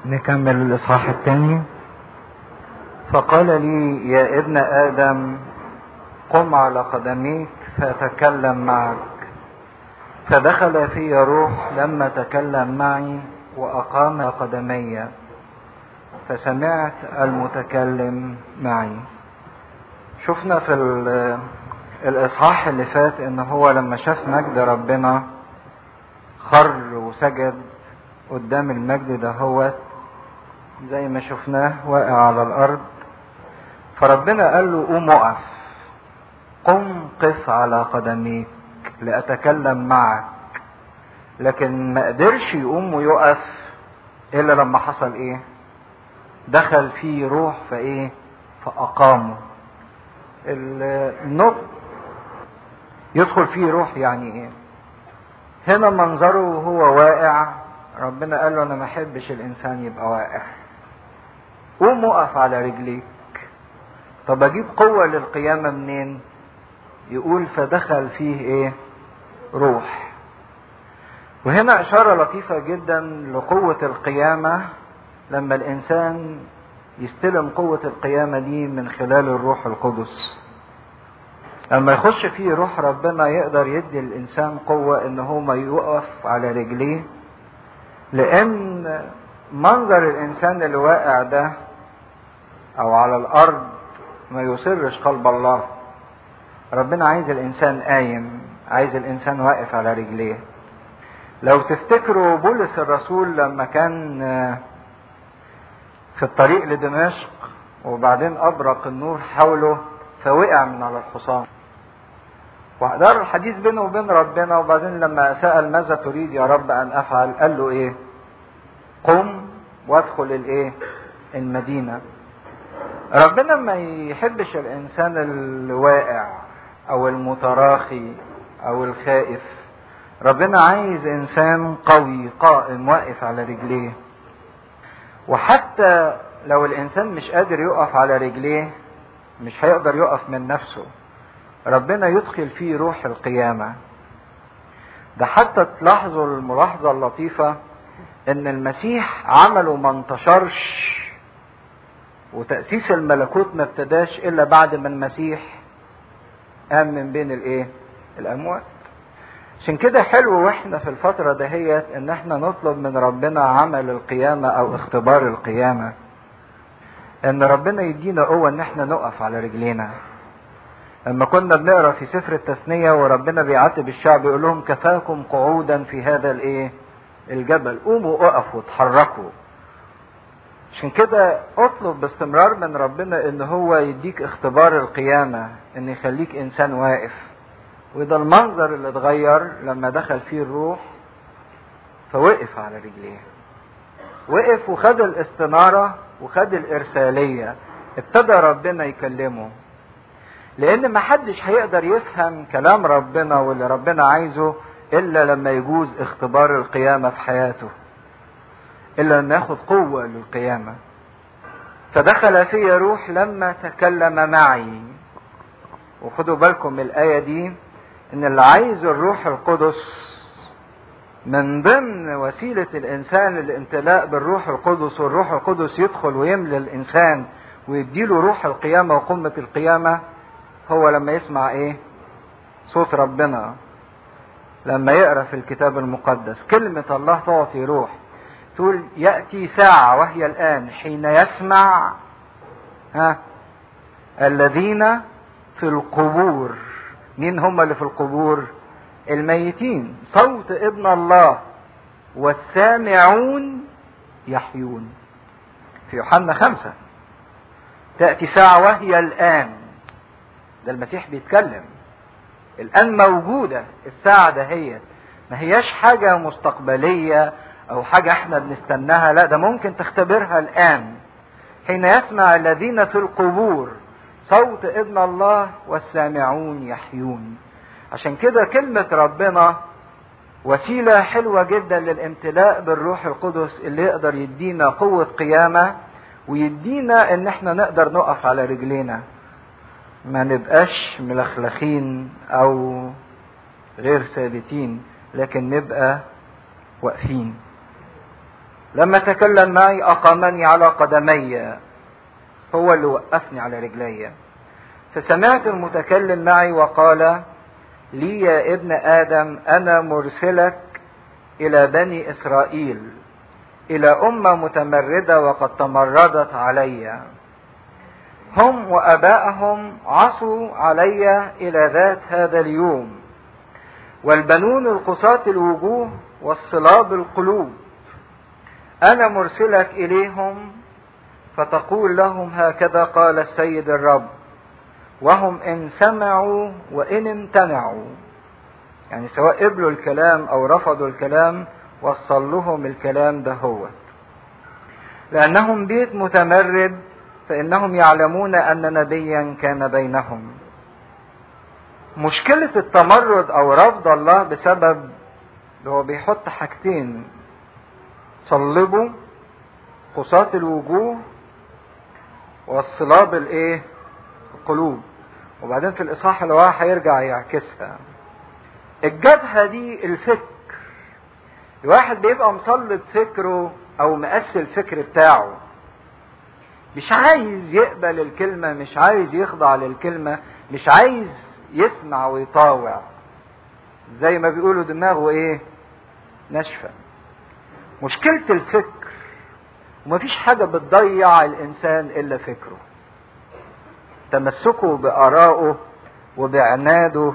نكمل الإصحاح الثاني فقال لي يا ابن آدم قم على قدميك فأتكلم معك فدخل في روح لما تكلم معي وأقام قدمي فسمعت المتكلم معي شفنا في الإصحاح اللي فات إن هو لما شاف مجد ربنا خر وسجد قدام المجد ده هو زي ما شفناه واقع على الأرض فربنا قال له قوم اقف قم قف على قدميك لأتكلم معك لكن ما قدرش يقوم ويقف إلا لما حصل إيه دخل فيه روح فإيه فأقامه النطق يدخل فيه روح يعني ايه هنا منظره وهو واقع ربنا قال له انا ما احبش الانسان يبقى واقع قوم وقف على رجليك طب اجيب قوة للقيامة منين يقول فدخل فيه ايه روح وهنا اشارة لطيفة جدا لقوة القيامة لما الانسان يستلم قوة القيامة دي من خلال الروح القدس لما يخش فيه روح ربنا يقدر يدي الانسان قوة ان هو ما يقف على رجليه لان منظر الانسان اللي واقع ده او على الارض ما يسرش قلب الله ربنا عايز الانسان قايم عايز الانسان واقف على رجليه لو تفتكروا بولس الرسول لما كان في الطريق لدمشق وبعدين ابرق النور حوله فوقع من على الحصان ودار الحديث بينه وبين ربنا وبعدين لما سأل ماذا تريد يا رب أن أفعل قال له إيه قم وادخل الإيه المدينة ربنا ما يحبش الإنسان الواقع أو المتراخي أو الخائف ربنا عايز إنسان قوي قائم واقف على رجليه وحتى لو الإنسان مش قادر يقف على رجليه مش هيقدر يقف من نفسه ربنا يدخل فيه روح القيامة ده حتى تلاحظوا الملاحظة اللطيفة ان المسيح عمله ما انتشرش وتأسيس الملكوت ما ابتداش الا بعد ما المسيح قام من بين الايه الاموات عشان كده حلو واحنا في الفترة دهيت ان احنا نطلب من ربنا عمل القيامة او اختبار القيامة ان ربنا يدينا قوة ان احنا نقف على رجلينا لما كنا بنقرا في سفر التثنيه وربنا بيعاتب الشعب يقول لهم كفاكم قعودا في هذا الايه الجبل قوموا اقفوا اتحركوا عشان كده اطلب باستمرار من ربنا ان هو يديك اختبار القيامه ان يخليك انسان واقف وده المنظر اللي اتغير لما دخل فيه الروح فوقف على رجليه وقف وخد الاستناره وخد الارساليه ابتدى ربنا يكلمه لان ما حدش هيقدر يفهم كلام ربنا واللي ربنا عايزه الا لما يجوز اختبار القيامه في حياته الا لما ياخد قوه للقيامه فدخل في روح لما تكلم معي وخدوا بالكم من الايه دي ان اللي عايز الروح القدس من ضمن وسيله الانسان الامتلاء بالروح القدس والروح القدس يدخل ويملى الانسان ويديله روح القيامه وقمه القيامه هو لما يسمع ايه صوت ربنا لما يقرا في الكتاب المقدس كلمه الله تعطي روح تقول ياتي ساعه وهي الان حين يسمع ها الذين في القبور مين هم اللي في القبور الميتين صوت ابن الله والسامعون يحيون في يوحنا خمسة تأتي ساعة وهي الآن ده المسيح بيتكلم الآن موجودة الساعة دهيت ما هياش حاجة مستقبلية أو حاجة احنا بنستناها لا ده ممكن تختبرها الآن حين يسمع الذين في القبور صوت ابن الله والسامعون يحيون عشان كده كلمة ربنا وسيلة حلوة جدا للامتلاء بالروح القدس اللي يقدر يدينا قوة قيامة ويدينا ان احنا نقدر نقف على رجلينا ما نبقاش ملخلخين او غير ثابتين لكن نبقى واقفين لما تكلم معي أقامني على قدمي هو اللي وقفني على رجلي فسمعت المتكلم معي وقال لي يا ابن آدم أنا مرسلك إلى بني إسرائيل إلى أمة متمردة وقد تمردت علي هم وأبائهم عصوا علي إلى ذات هذا اليوم والبنون القصاة الوجوه والصلاب القلوب أنا مرسلك إليهم فتقول لهم هكذا قال السيد الرب وهم إن سمعوا وإن امتنعوا يعني سواء قبلوا الكلام أو رفضوا الكلام وصل لهم الكلام ده هو لأنهم بيت متمرد فإنهم يعلمون أن نبيا كان بينهم مشكلة التمرد أو رفض الله بسبب هو بيحط حاجتين صلبوا قصاة الوجوه والصلاب الايه القلوب وبعدين في الاصحاح اللي هو هيرجع يعكسها الجبهه دي الفكر الواحد بيبقى مصلب فكره او مقسي الفكر بتاعه مش عايز يقبل الكلمة مش عايز يخضع للكلمة مش عايز يسمع ويطاوع زي ما بيقولوا دماغه ايه ناشفة مشكلة الفكر ومفيش حاجة بتضيع الإنسان إلا فكره تمسكه بآرائه وبعناده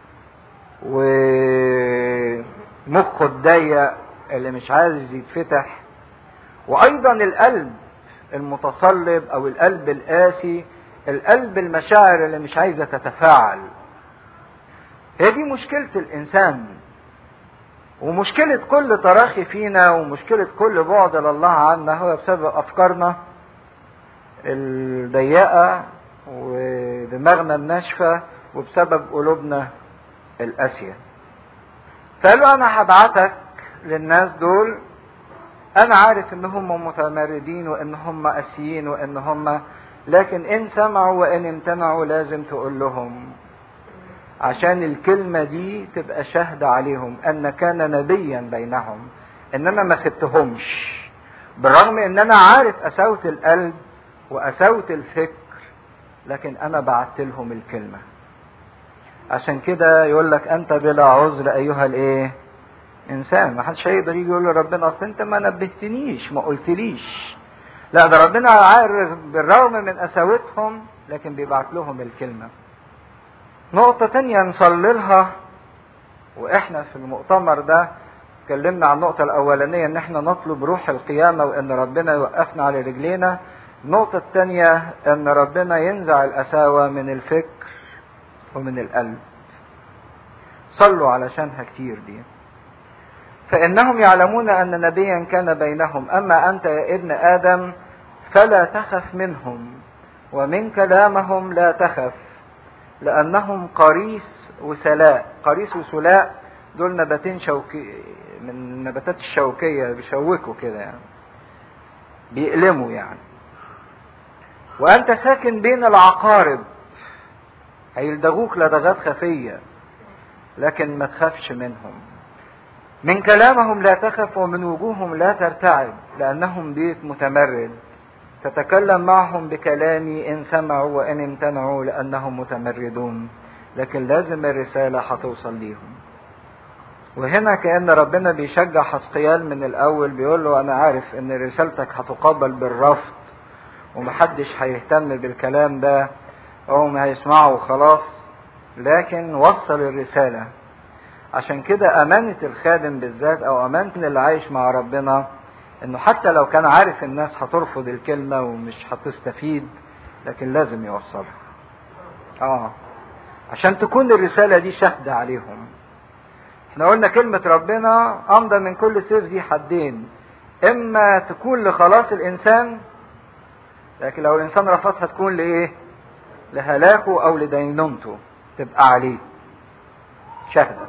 ومخه الضيق اللي مش عايز يتفتح وأيضا القلب المتصلب أو القلب القاسي القلب المشاعر اللي مش عايزة تتفاعل هي دي مشكلة الإنسان ومشكلة كل تراخي فينا ومشكلة كل بعد لله عنا هو بسبب أفكارنا الضيقة ودماغنا الناشفة وبسبب قلوبنا القاسية فقالوا أنا هبعتك للناس دول أنا عارف إن هم متمردين وإن هم قاسيين وإن هم لكن إن سمعوا وإن امتنعوا لازم تقول لهم عشان الكلمة دي تبقى شاهدة عليهم أن كان نبيا بينهم إن أنا ما سبتهمش بالرغم إن أنا عارف قساوة القلب وقساوة الفكر لكن أنا بعت لهم الكلمة عشان كده يقول لك أنت بلا عذر أيها الإيه؟ إنسان ما حدش هيقدر يجي يقول لربنا أصل أنت ما نبهتنيش ما قلتليش لا ده ربنا عارف بالرغم من قساوتهم لكن بيبعت لهم الكلمه نقطة تانية نصللها واحنا في المؤتمر ده اتكلمنا عن النقطة الأولانية إن احنا نطلب روح القيامة وإن ربنا يوقفنا على رجلينا. النقطة التانية إن ربنا ينزع القساوة من الفكر ومن القلب. صلوا علشانها كتير دي. فإنهم يعلمون أن نبيا كان بينهم، أما أنت يا ابن آدم فلا تخف منهم ومن كلامهم لا تخف لأنهم قريس وسلاء قريس وسلاء دول نباتين شوكي من النباتات الشوكية بيشوكوا كده يعني بيألموا يعني وأنت ساكن بين العقارب هيلدغوك لدغات خفية لكن ما تخافش منهم من كلامهم لا تخف ومن وجوههم لا ترتعب لأنهم بيت متمرد تتكلم معهم بكلامي إن سمعوا وإن امتنعوا لأنهم متمردون لكن لازم الرسالة هتوصل ليهم وهنا كأن ربنا بيشجع حسقيال من الأول بيقول له أنا عارف إن رسالتك هتقابل بالرفض ومحدش هيهتم بالكلام ده أو ما هيسمعه وخلاص لكن وصل الرسالة عشان كده أمانة الخادم بالذات أو أمانة اللي عايش مع ربنا انه حتى لو كان عارف الناس هترفض الكلمه ومش هتستفيد لكن لازم يوصلها اه عشان تكون الرساله دي شاهده عليهم احنا قلنا كلمه ربنا امضى من كل سيف ذي حدين اما تكون لخلاص الانسان لكن لو الانسان رفضها تكون لايه لهلاكه او لدينونته تبقى عليه شاهده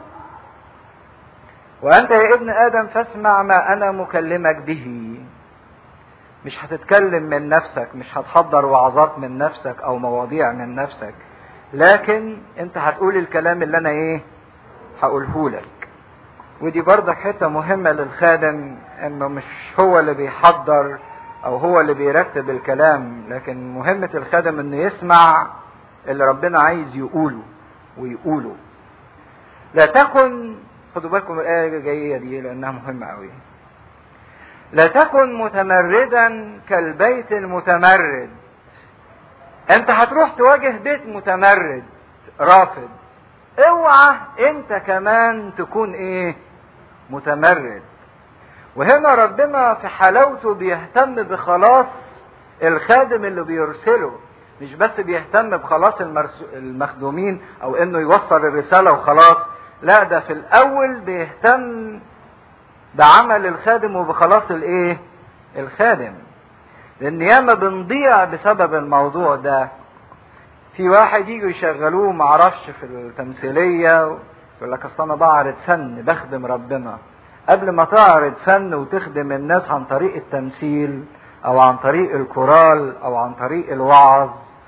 وأنت يا ابن آدم فاسمع ما أنا مكلمك به مش هتتكلم من نفسك مش هتحضر وعظات من نفسك أو مواضيع من نفسك لكن أنت هتقول الكلام اللي أنا إيه هقوله لك ودي برضك حته مهمه للخادم انه مش هو اللي بيحضر او هو اللي بيرتب الكلام لكن مهمه الخادم انه يسمع اللي ربنا عايز يقوله ويقوله لا تكن خدوا بالكم الايه اللي جايه دي لانها مهمه قوي لا تكن متمردا كالبيت المتمرد انت هتروح تواجه بيت متمرد رافض اوعى انت كمان تكون ايه متمرد وهنا ربنا في حلاوته بيهتم بخلاص الخادم اللي بيرسله مش بس بيهتم بخلاص المخدومين او انه يوصل الرسالة وخلاص لا ده في الاول بيهتم بعمل الخادم وبخلاص الايه الخادم لان ياما بنضيع بسبب الموضوع ده في واحد يجوا يشغلوه معرفش في التمثيلية يقول لك اصل انا بعرض فن بخدم ربنا قبل ما تعرض فن وتخدم الناس عن طريق التمثيل او عن طريق الكورال او عن طريق الوعظ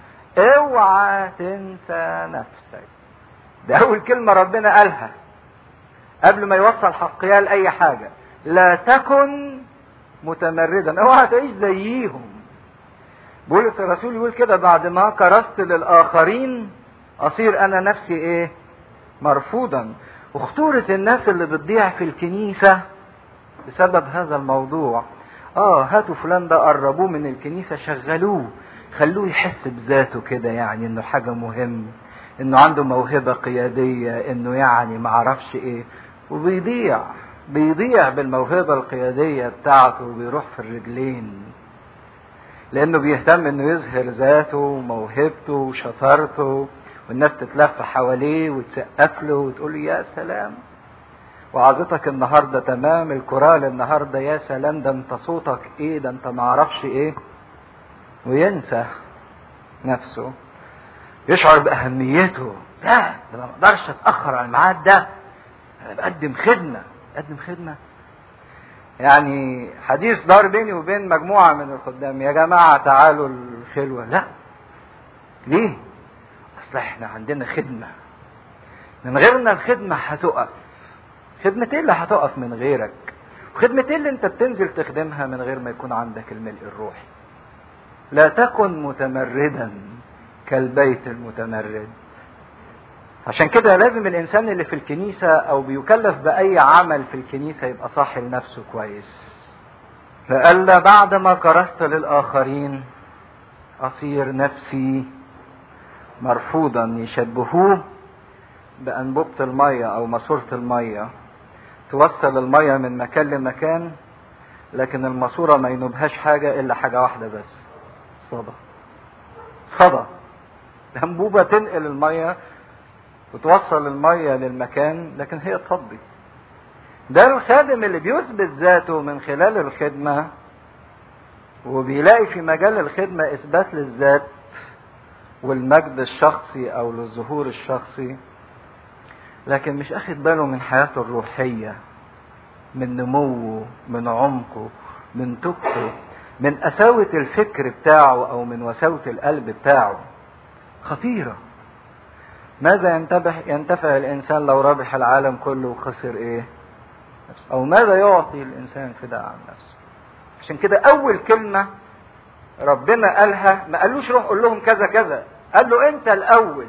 اوعى تنسى نفسك ده اول كلمة ربنا قالها قبل ما يوصل حقيا لاي حاجة لا تكن متمردا اوعى تعيش زيهم بولس الرسول يقول كده بعد ما كرست للاخرين اصير انا نفسي ايه مرفوضا وخطورة الناس اللي بتضيع في الكنيسة بسبب هذا الموضوع اه هاتوا فلان ده قربوه من الكنيسة شغلوه خلوه يحس بذاته كده يعني انه حاجة مهم انه عنده موهبة قيادية انه يعني معرفش ايه وبيضيع بيضيع بالموهبة القيادية بتاعته وبيروح في الرجلين لانه بيهتم انه يظهر ذاته وموهبته وشطارته والناس تتلف حواليه وتسقف له وتقول له يا سلام وعظتك النهارده تمام الكورال النهارده يا سلام ده انت صوتك ايه ده انت معرفش ايه وينسى نفسه يشعر باهميته لا ده ما اقدرش اتاخر على الميعاد ده انا بقدم خدمه بقدم خدمه يعني حديث دار بيني وبين مجموعه من الخدام يا جماعه تعالوا الخلوه لا ليه اصل احنا عندنا خدمه من غيرنا الخدمه هتقف خدمة ايه اللي هتقف من غيرك خدمة ايه اللي انت بتنزل تخدمها من غير ما يكون عندك الملء الروحي لا تكن متمردا كالبيت المتمرد عشان كده لازم الانسان اللي في الكنيسة او بيكلف باي عمل في الكنيسة يبقى صاحي لنفسه كويس لألا بعد ما كرست للآخرين أصير نفسي مرفوضا يشبهوه بأنبوبة المية أو ماسورة المية توصل المية من مكان لمكان لكن الماسورة ما ينوبهاش حاجة إلا حاجة واحدة بس صدى صدى الأنبوبة تنقل المية وتوصل المية للمكان لكن هي تصدي ده الخادم اللي بيثبت ذاته من خلال الخدمة وبيلاقي في مجال الخدمة إثبات للذات والمجد الشخصي أو للظهور الشخصي لكن مش أخد باله من حياته الروحية من نموه من عمقه من توبته من قساوة الفكر بتاعه أو من وساوة القلب بتاعه خطيرة ماذا ينتبه ينتفع الإنسان لو ربح العالم كله وخسر إيه؟ أو ماذا يعطي الإنسان فداء عن نفسه؟ عشان كده أول كلمة ربنا قالها ما قالوش روح قول لهم كذا كذا قال له أنت الأول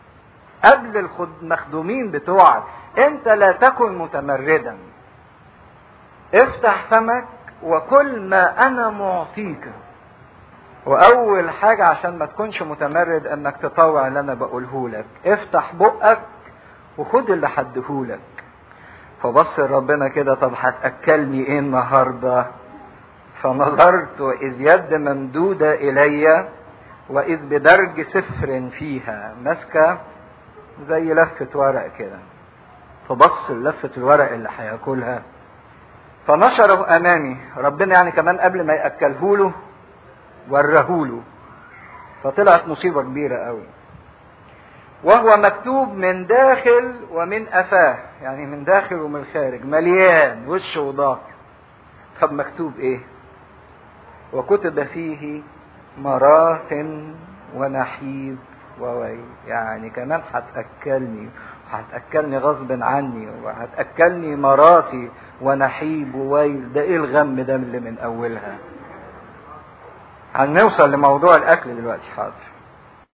قبل المخدومين بتوعك أنت لا تكن متمردا افتح فمك وكل ما أنا معطيك واول حاجة عشان ما تكونش متمرد انك تطوع اللي انا بقوله لك افتح بقك وخد اللي حدهولك فبص ربنا كده طب هتاكلني ايه النهارده فنظرت واذ يد ممدودة الي واذ بدرج سفر فيها ماسكة زي لفة ورق كده فبص لفة الورق اللي هياكلها فنشره امامي ربنا يعني كمان قبل ما ياكلهوله ورهوله فطلعت مصيبة كبيرة قوي وهو مكتوب من داخل ومن أفاه يعني من داخل ومن خارج مليان وش وظهر طب مكتوب ايه وكتب فيه مراث ونحيب ووي يعني كمان هتأكلني هتاكلني غصب عني وهتاكلني مراسي ونحيب وويل ده ايه الغم ده اللي من اولها هنوصل لموضوع الاكل دلوقتي حاضر